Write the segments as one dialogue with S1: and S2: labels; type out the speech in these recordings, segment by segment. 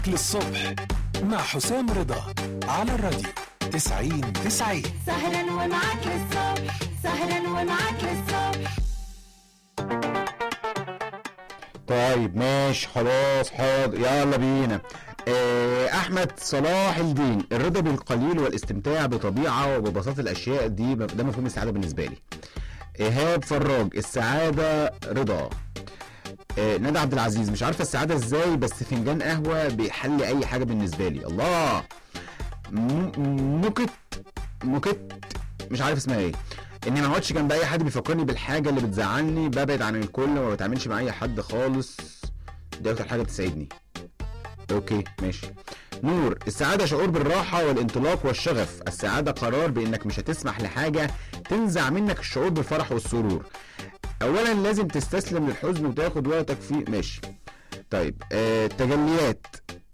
S1: للصبح مع حسام رضا على الراديو 90 90
S2: سهرا ومعاك للصبح سهرا ومعاك للصبح
S3: طيب ماشي خلاص حاضر يلا بينا آه، احمد صلاح الدين الرضا بالقليل والاستمتاع بطبيعه وببساطه الاشياء دي ده مفهوم السعاده بالنسبه لي ايهاب فراج السعاده رضا آه، ندى عبد العزيز مش عارفه السعاده ازاي بس فنجان قهوه بيحل اي حاجه بالنسبه لي الله م- مكت مكت مش عارف اسمها ايه اني ما اقعدش جنب اي حد بيفكرني بالحاجه اللي بتزعلني ببعد عن الكل وما بتعاملش مع اي حد خالص دي اكتر حاجه بتسعدني اوكي ماشي نور السعاده شعور بالراحه والانطلاق والشغف السعاده قرار بانك مش هتسمح لحاجه تنزع منك الشعور بالفرح والسرور اولا لازم تستسلم للحزن وتاخد وقتك فيه ماشي طيب آه تجليات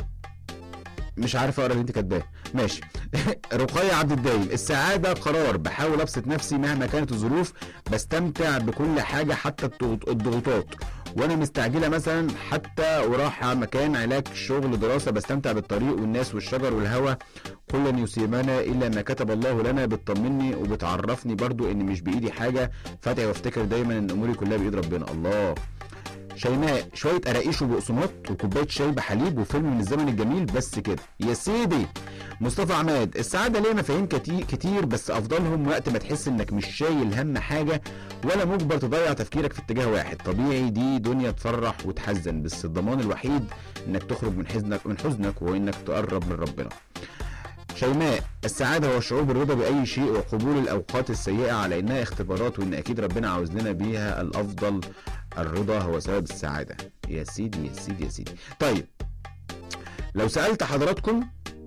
S3: مش عارف اقرا اللي انت كاتباه ماشي رقية عبد الدايم السعادة قرار بحاول ابسط نفسي مهما كانت الظروف بستمتع بكل حاجة حتى الضغط- الضغوطات وانا مستعجلة مثلا حتى ورايحة مكان علاج شغل دراسة بستمتع بالطريق والناس والشجر والهواء كل يصيبنا الا ما كتب الله لنا بتطمني وبتعرفني برضو ان مش بايدي حاجة فادعي وافتكر دايما ان اموري كلها بايد ربنا الله شيماء شويه قراقيش وبقسماط وكوبايه شاي بحليب وفيلم من الزمن الجميل بس كده يا سيدي مصطفى عماد السعاده ليها مفاهيم كتير كتير بس افضلهم وقت ما تحس انك مش شايل هم حاجه ولا مجبر تضيع تفكيرك في اتجاه واحد طبيعي دي دنيا تفرح وتحزن بس الضمان الوحيد انك تخرج من حزنك من حزنك وانك تقرب من ربنا شيماء السعادة هو الشعور بالرضا بأي شيء وقبول الأوقات السيئة على إنها اختبارات وإن أكيد ربنا عاوز لنا بيها الأفضل الرضا هو سبب السعادة يا سيدي يا سيدي يا سيدي طيب لو سألت حضراتكم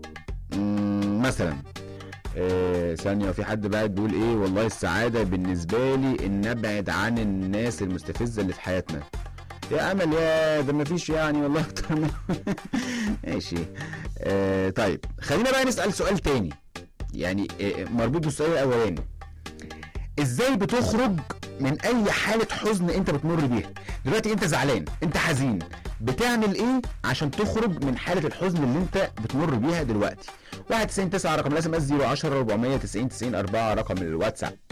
S3: مم، مثلا آه، ثانية في حد بعد بيقول ايه والله السعادة بالنسبة لي ان ابعد عن الناس المستفزة اللي في حياتنا يا امل يا ده مفيش يعني والله اكتر من ماشي آه طيب خلينا بقى نسأل سؤال تاني يعني آه، مربوط بالسؤال الاولاني ازاي بتخرج من اي حالة حزن انت بتمر بيها دلوقتي انت زعلان انت حزين بتعمل ايه عشان تخرج من حالة الحزن اللي انت بتمر بيها دلوقتي 1 9 رقم الاس ام اس 010 490 90 4 رقم الواتساب